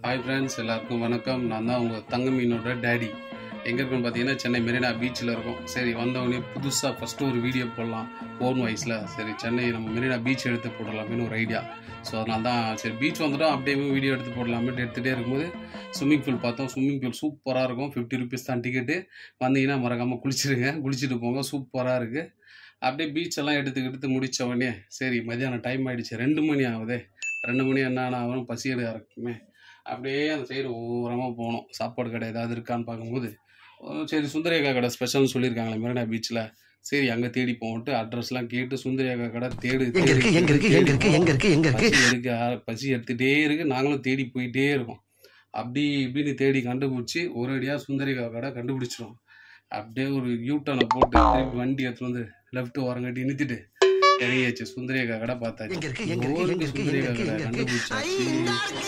Hi friends எல்லாருக்கும் வணக்கம் நான் தான் உங்கள் தங்க மீனோட டேடி எங்கே இருக்குன்னு பார்த்தீங்கன்னா சென்னை மெரினா பீச்சில் இருக்கோம் சரி வந்தவொடனே புதுசாக ஃபஸ்ட்டு ஒரு வீடியோ போடலாம் ஓன் வாய்ஸில் சரி சென்னை நம்ம மெரினா பீச் எடுத்து போடலாமேன்னு ஒரு ஐடியா ஸோ அதனால தான் சரி பீச் வந்துட்டோம் அப்படியே வீடியோ எடுத்து போடலாமேட்டு எடுத்துகிட்டே இருக்கும்போது ஸ்விம்மிங் பூல் பார்த்தோம் ஸ்விம்மிங் பூல் சூப்பராக இருக்கும் ஃபிஃப்டி ருபீஸ் தான் டிக்கெட்டு வந்தீங்கன்னா மறக்காமல் குளிச்சிடுங்க குளிச்சுட்டு போங்க சூப்பராக இருக்குது அப்படியே பீச் எல்லாம் எடுத்து எடுத்து முடிச்ச உடனே சரி மதியானம் டைம் ஆயிடுச்சு ரெண்டு மணி ஆகுதே ரெண்டு மணி என்ன ஆகும் பசி எடுக்க இருக்குமே அப்படியே அந்த சைடு ஓரமாக போனோம் சாப்பாடு கடை ஏதாவது இருக்கான்னு பார்க்கும்போது அஹ் சரி சுந்தரேகா கடை ஸ்பெஷல்னு சொல்லியிருக்காங்களே மெரினா பீச்சில் சரி அங்கே தேடி போன்ட்டு அட்ரஸ்லாம் கேட்டு சுந்தரேகா கடை தேடு எங்க இருக்கு எங்க இருக்கு எங்க இருக்கு எங்க இருக்கு எங்க இருக்கு பசி எடுக்க ஆர- பசி எடுத்துகிட்டே இருக்கு நாங்களும் தேடி போயிட்டே இருக்கோம் அப்படி இப்படின்னு தேடி கண்டுபிடிச்சி ஒரு அடியாக சுந்தரிகா கடை கண்டுபிடிச்சிரும் அப்படியே ஒரு யூட்டனை போட்டு திருப்பி வண்டி எடுத்துட்டு வந்து லெஃப்ட் ஓரங்கட்டி நிறுத்திட்டு இறங்கியாச்சு சுந்தரிகா கடை பார்த்தாச்சு எங்க இருக்கு எங்க இருக்கு எங்க இருக்கு சுந்தரிகா எங்க கடை இருக்கு எங்க இருக்கு கண்டுபிடிச்சாச்சு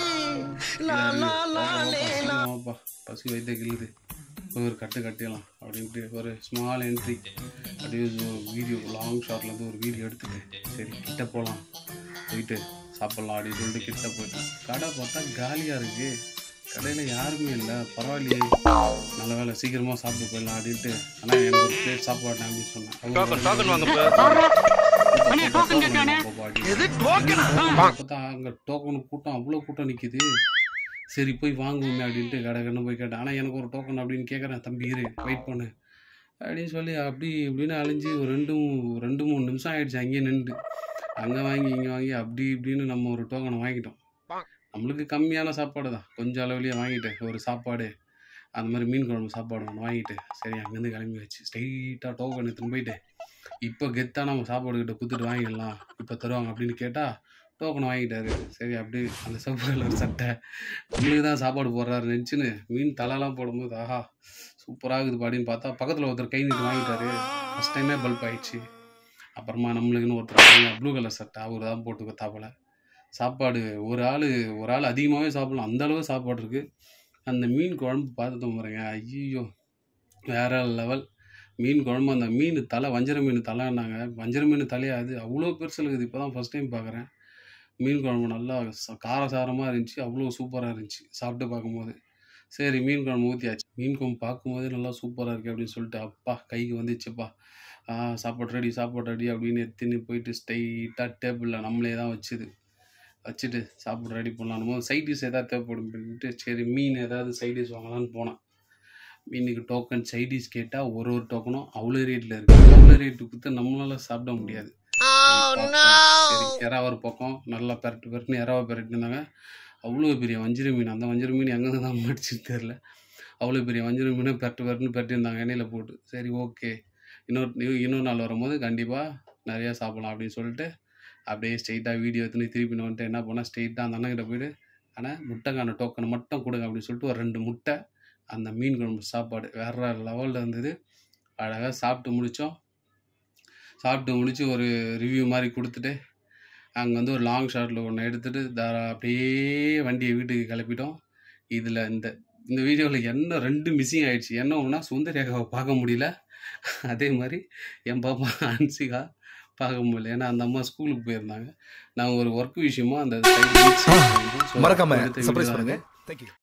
அவ்வளோதான் ஆமாப்பா பசி வைத்த கிள்ளுது ஒரு கட்டு கட்டிடலாம் அப்படின்ட்டு ஒரு ஸ்மால் என்ட்ரி அப்படியே ஒரு வீடியோ லாங் ஷாட்லேருந்து ஒரு வீடியோ எடுத்துட்டு சரி கிட்ட போகலாம் போயிட்டு சாப்பிட்லாம் அப்படின்னு சொல்லிட்டு கிட்ட போயிட்டு கடை பார்த்தா காலியாக இருக்குது கடையில் யாருமே இல்லை பரவாயில்லையே நல்ல வேலை சீக்கிரமாக சாப்பிட்டு போயிடலாம் அப்படின்ட்டு ஆனால் எனக்கு ஒரு பிளேட் சாப்பாடு அப்படின்னு சொன்னேன் எது டோக்கனா பார்த்தா அங்கே டோக்கனு கூட்டம் அவ்வளோ கூட்டம் நிற்கிது சரி போய் வாங்குவோமே அப்படின்ட்டு கடை கண்ணு போய் கேட்டேன் ஆனால் எனக்கு ஒரு டோக்கன் அப்படின்னு கேட்குறேன் தம்பி இரு வெயிட் பண்ணு அப்படின்னு சொல்லி அப்படி இப்படின்னு அலைஞ்சு ஒரு ரெண்டு மூ- ரெண்டு மூணு நிமிஷம் ஆயிடுச்சு அங்கேயே நின்று அங்கே வாங்கி இங்கே வாங்கி அப்படி இப்படின்னு நம்ம ஒரு டோக்கனை வாங்கிட்டோம் நம்மளுக்கு கம்மியான சாப்பாடு தான் கொஞ்சம் அளவுலேயே வாங்கிட்டு ஒரு சாப்பாடு அந்த மாதிரி மீன் குழம்பு சாப்பாடு ஒன்று வாங்கிட்டு சரி அங்கேருந்து கிளம்பி வச்சு ஸ்ட்ரைட்டாக டோக்கன் எடுத்துன்னு போயிட்டு இப்போ கெத்தாக நம்ம சாப்பாடு கிட்ட கொடுத்துட்டு வாங்கிடலாம் இப்போ தருவாங்க அப்படின்னு கேட்டால் டோக்கன் வாங்கிட்டாரு சரி அப்படி அந்த சிவப்பு கலர் சட்டை நம்மளுக்கு தான் சாப்பாடு போடுறாரு நினச்சின்னு மீன் தலைலாம் போடும்போது ஆஹா சூப்பராக இருக்குது அப்படின்னு பார்த்தா பக்கத்தில் ஒருத்தர் கை நீட்டு வாங்கிட்டாரு ஃபஸ்ட் டைமே பல்ப் ஆயிடுச்சு அப்புறமா நம்மளுக்குன்னு ஒருத்தர் ப்ளூ கலர் சட்டை அவர் தான் போட்டு கொடுத்தாப்புல சாப்பாடு ஒரு ஆள் ஒரு ஆள் அதிகமாகவே சாப்பிடலாம் அந்த அளவு சாப்பாடு இருக்குது அந்த மீன் குழம்பு பார்த்துட்டு பாருங்க ஐயோ வேற லெவல் மீன் குழம்பு அந்த மீன் தலை வஞ்சர மீன் தலைன்னாங்க வஞ்சர மீன் தலையா அது அவ்வளோ பெருசு இருக்குது இப்போ தான் ஃபஸ்ட் டைம் பார்க்குறேன் மீன் குழம்பு நல்லா ச- காரசாரமாக இருந்துச்சு அவ்வளோ சூப்பராக இருந்துச்சு சாப்பிட்டு பார்க்கும்போது சரி மீன் குழம்பு ஊற்றியாச்சு மீன் குழம்பு பார்க்கும்போதே நல்லா சூப்பராக இருக்குது அப்படின்னு சொல்லிட்டு அப்பா கைக்கு வந்துச்சுப்பா ஆ சாப்பாடு ரெடி சாப்பாடு ரெடி அப்படின்னு எடுத்துன்னு போயிட்டு ஸ்ட்ரைட்டாக டேபிளில் நம்மளே தான் வச்சுது வச்சுட்டு சாப்பாடு ரெடி பண்ணலாம் போது சைட் டிஷ் எதாவது தேவைப்படும் அப்படின்ட்டு சரி மீன் ஏதாவது சைட் டிஷ் வாங்கலாம்னு போனேன் மீனுக்கு டோக்கன் சைட் டிஷ் கேட்டால் ஒரு ஒரு டோக்கனும் அவ்வளோ ரேட்டில் இருக்குது அவ்வளோ ரேட்டு கொடுத்து நம்மளால சாப்பிட முடியாது சரி எறா ஒரு பக்கம் நல்லா பெரட்டு பெரட்டுன்னு எறாவை பெரட்டினாங்க அவ்வளோ பெரிய வஞ்சிர மீன் அந்த வஞ்சிர மீன் எங்கே தான் மடிச்சுன்னு தெரில அவ்வளோ பெரிய வஞ்சிர மீனை பெரட்டு பெரட்டுன்னு பெரட்டியிருந்தாங்க எண்ணெயில் போட்டு சரி ஓகே இன்னொரு இன்னொரு- இன்னொரு நாள் வரும்போது கண்டிப்பாக நிறையா சாப்பிடலாம் அப்படின்னு சொல்லிட்டு அப்படியே ஸ்ட்ரெயிட்டாக வீடியோ எடுத்துன்னு திருப்பி நான் வந்துட்டு என்ன பண்ணேன் ஸ்ட்ரெயிட்டாக அந்த அண்ணங்கிட்ட போயிட்டு ஆனால் முட்டைக்கான டோக்கனை மட்டும் கொடுங்க அப்படின்னு சொல்லிட்டு ஒரு ரெண்டு முட்டை அந்த மீன் குழம்பு சாப்பாடு வேற லெவலில் இருந்தது அழகாக சாப்பிட்டு முடித்தோம் சாப்பிட்டு முடிச்சு ஒரு ரிவ்யூ மாதிரி கொடுத்துட்டு அங்கே வந்து ஒரு லாங் ஷாட்டில் ஒன்று எடுத்துகிட்டு தாரா அப்படியே வண்டியை வீட்டுக்கு கிளப்பிட்டோம் இதில் இந்த இந்த வீடியோவில் என்ன ரெண்டு மிஸ்ஸிங் ஆயிடுச்சு என்ன ஒன்றா சுந்தரேகாவை பார்க்க முடியல அதே மாதிரி என் பாப்பா அன்சிகா பார்க்க முடியல ஏன்னா அந்த அம்மா ஸ்கூலுக்கு போயிருந்தாங்க நான் ஒரு ஒர்க் விஷயமா அந்த side beach side வந்து so மறக்காம எடுத்த video சர்ப்ரைஸ் தான் பண்ணுங்க இது. தேங்க்யூ